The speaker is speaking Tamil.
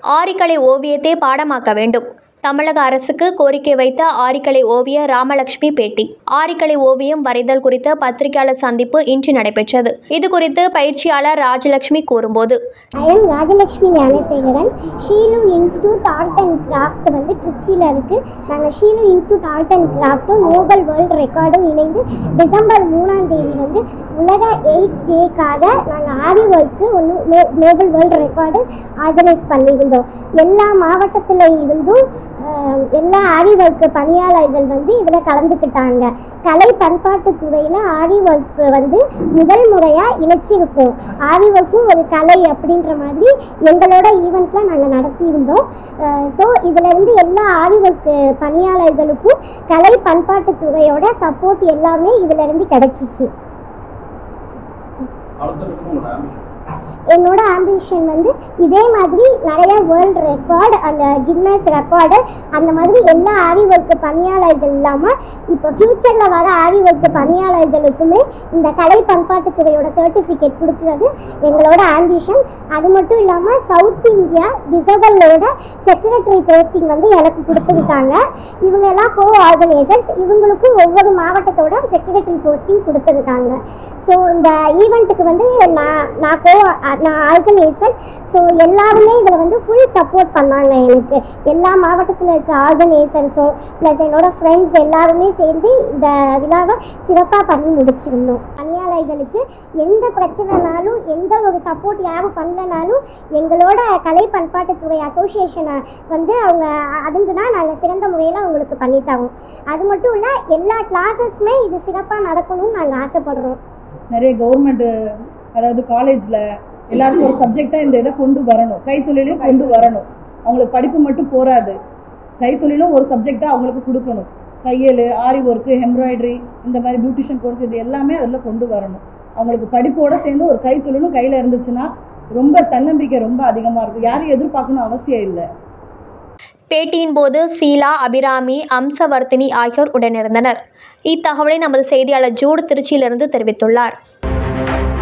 ஆரிக்கலை ஓவியத்தை பாடமாக்க வேண்டும் தமிழக அரசுக்கு கோரிக்கை வைத்த ஆரிக்கலை ஓவியர் ராமலட்சுமி பேட்டி ஆரிக்கலை ஓவியம் வரைதல் குறித்த பத்திரிகையாளர் சந்திப்பு இன்று நடைபெற்றது இது குறித்து பயிற்சியாளர் ராஜலட்சுமி கூறும்போது I am Rajalakshmi Gnanasekaran Sheelu institute art and craft வந்து திருச்சியில் இருக்குது நாங்கள் ஷீலு இன்ஸ்டியூட் ஆர்ட் அண்ட் கிராஃப்ட்டும் நோபல் வேர்ல்டு ரெக்கார்டும் இணைந்து டிசம்பர் மூணாம் தேதி வந்து உலக எய்ட்ஸ் டேக்காக நாங்கள் ஆரி ஒர்க்கு ஒன்று நோபல் வேர்ல்டு ரெக்கார்டு ஆர்கனைஸ் பண்ணியிருந்தோம் எல்லா மாவட்டத்தில் இருந்தும் அஹ், எல்லா ஆரி ஒர்க்கு பணியாளர்கள் வந்து இதில் கலந்துக்கிட்டாங்க கலை பண்பாட்டு துறையில் ஆரி ஒர்க்கு வந்து முதல் முறையாக இணைச்சிருக்கோம் ஆரி ஒர்க்கும் ஒரு கலை அப்படின்ற மாதிரி எங்களோட ஈவெண்ட்டில் நாங்கள் நடத்தியிருந்தோம் ஸோ இதில் இருந்து எல்லா ஆரி ஒர்க்கு பணியாளர்களுக்கும் கலை பண்பாட்டு துறையோட சப்போர்ட் எல்லாமே இதில் இருந்து கிடைச்சிச்சு என்னோட ஆம்பிஷன் வந்து இதே மாதிரி நிறைய வேர்ல்டு ரெக்கார்டு அந்த கின்னஸ் ரெக்கார்டு அந்த மாதிரி எல்லா ஆரி ஒர்க்கு பணியாளர்கள் இல்லாமல் இப்போ ஃப்யூச்சரில் வர ஆரி ஒர்க்கு பணியாளர்களுக்குமே இந்த கலை பண்பாட்டுத்துறையோட சர்டிஃபிகேட் கொடுக்கறது எங்களோட ஆம்பிஷன் அது மட்டும் இல்லாமல் சவுத் இந்தியா டிசபிளோட செக்ரட்டரி போஸ்டிங் வந்து எனக்கு கொடுத்துருக்காங்க இவங்க எல்லாம் கோ ஆர்கனைசர்ஸ் இவங்களுக்கும் ஒவ்வொரு மாவட்டத்தோட செக்ரட்டரி போஸ்டிங் கொடுத்துருக்காங்க ஸோ இந்த ஈவெண்ட்டுக்கு வந்து நான் நான் கோ நான் ஆர்கனைசர் ஸோ எல்லாருமே இதில் வந்து ஃபுல் சப்போர்ட் பண்ணாங்க எனக்கு எல்லா மாவட்டத்தில் இருக்க ஆர்கனைசர்ஸும் ப்ளஸ் என்னோட ஃப்ரெண்ட்ஸ் எல்லாருமே சேர்ந்து இந்த விழாவை சிறப்பாக பண்ணி முடிச்சிருந்தோம் பணியாளர்களுக்கு எந்த பிரச்சனைனாலும் எந்த ஒரு சப்போர்ட் யாரும் பண்ணலனாலும் எங்களோட கலை பண்பாட்டுத்துறை அசோசியேஷனை வந்து அவங்க அதுங்குனா நாங்கள் சிறந்த முறையில் அவங்களுக்கு பண்ணித்தரோம் அது மட்டும் இல்லை எல்லா கிளாஸஸுமே இது சிறப்பாக நடக்கணும்னு நாங்கள் ஆசைப்படுறோம் நிறைய கவர்மெண்ட் அதாவது காலேஜில் எல்லாருக்கும் ஒரு சப்ஜெக்டாக இந்த இதை கொண்டு வரணும் கைத்தொழிலையும் கொண்டு வரணும் அவங்களுக்கு படிப்பு மட்டும் போராது கைத்தொழிலும் ஒரு சப்ஜெக்டாக அவங்களுக்கு கொடுக்கணும் தையல் ஆரி ஒர்க்கு எம்ப்ராய்டரி இந்த மாதிரி பியூட்டிஷியன் கோர்ஸ் இது எல்லாமே அதில் கொண்டு வரணும் அவங்களுக்கு படிப்போடு சேர்ந்து ஒரு கைத்தொழிலும் கையில் இருந்துச்சுன்னா ரொம்ப தன்னம்பிக்கை ரொம்ப அதிகமாக இருக்கும் யாரையும் எதிர்பார்க்கணும் அவசியம் இல்லை பேட்டியின் போது சீலா அபிராமி அம்சவர்த்தினி ஆகியோர் உடனிருந்தனர் இத்தகவலை நமது செய்தியாளர் ஜூட் திருச்சியிலிருந்து தெரிவித்துள்ளார்